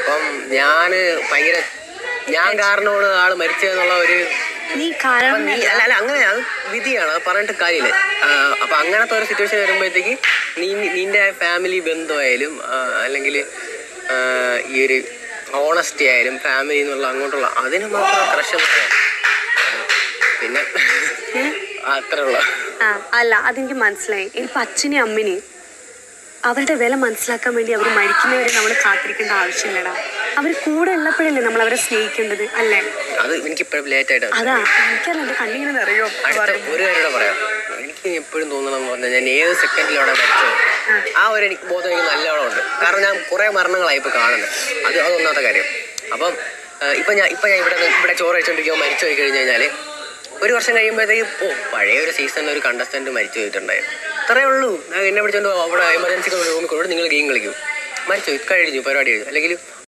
അപ്പം ഞാന് ഭയങ്കര ഞാൻ കാരണമാണ് ആള് മരിച്ചതെന്നുള്ള ഒരു നീ അപ്പൊ കാരണം നീ അല്ല അല്ല അങ്ങനെ അത് വിധിയാണ് അത് പറഞ്ഞിട്ട് കാര്യമില്ല ആ, അപ്പൊ അങ്ങനത്തെ ഒരു സിറ്റുവേഷൻ വരുമ്പോഴത്തേക്ക് നീ നിന്റെ ഫാമിലി ബന്ധമായാലും അല്ലെങ്കിൽ ഈ ഒരു ഓണസ്റ്റി ആയാലും ഫാമിലി എന്നുള്ള അങ്ങോട്ടുള്ള അതിന് മാത്രം ക്രഷ് പറയാം പിന്നെ അത്രേ ഉള്ളു ആ അല്ല അതെനിക്ക് മനസ്സിലായി ഇനിയിപ്പോ അച്ഛനെയും അമ്മനെയും അവരുടെ വില മനസ്സിലാക്കാൻ വേണ്ടി അവർ മരിക്കുന്നവരെ നമ്മൾ കാത്തിരിക്കേണ്ട ആവശ്യമില്ലടാ അവർ കൂടെ ഉള്ളപ്പോഴല്ലേ നമ്മൾ അവരെ സ്നേഹിക്കേണ്ടത് അല്ലേ അത് എനിക്ക് ഇപ്പോഴും ലേറ്റ് ആയിട്ട് അതാ എനിക്കല്ല എന്റെ കണ്ണിങ്ങനെ അറിയോ അടുത്ത ഒരു കാര്യം കൂടെ പറയാം എനിക്ക് എപ്പോഴും തോന്നണമെന്ന് പറഞ്ഞാൽ ഞാൻ ഏത് സെക്കൻഡിൽ അവിടെ മരിച്ചത് ആ ഒരു എനിക്ക് ബോധം എനിക്ക് നല്ലോണം ഉണ്ട് കാരണം ഞാൻ കുറെ മരണങ്ങളായി ഇപ്പൊ കാണുന്നത് അത് അത് ഒന്നാമത്തെ കാര്യം അപ്പം ആ, ഇപ്പൊ ഞാൻ ഇപ്പൊ ഞാൻ ഇവിടെ നിന്ന് ഇവിടെ ചോറ് കഴിച്ചോണ്ടിരിക്കുമ്പോൾ മരിച്ചു പോയി കഴിഞ്ഞു കഴിഞ്ഞാല് ഒരു വർഷം കഴിയുമ്പോഴത്തേക്ക് ഓ പഴയ ഒരു സീസണിൽ ഒരു കണ്ടസ്റ്റന്റ് മരിച്ചു പോയിട്ടുണ്ടായിരുന്നു അത്രേ ഉള്ളൂ ഞാൻ എന്നെ വിളിച്ചോണ്ട് അവിടെ എമർജൻസി റൂമിൽ കൊണ്ടു നിങ്ങൾ ഗെയിം കളിക്കും മരിച്ചു പോയി, കഴിഞ്ഞു പരിപാടി കഴിഞ്ഞു അല്ലെങ്കിൽ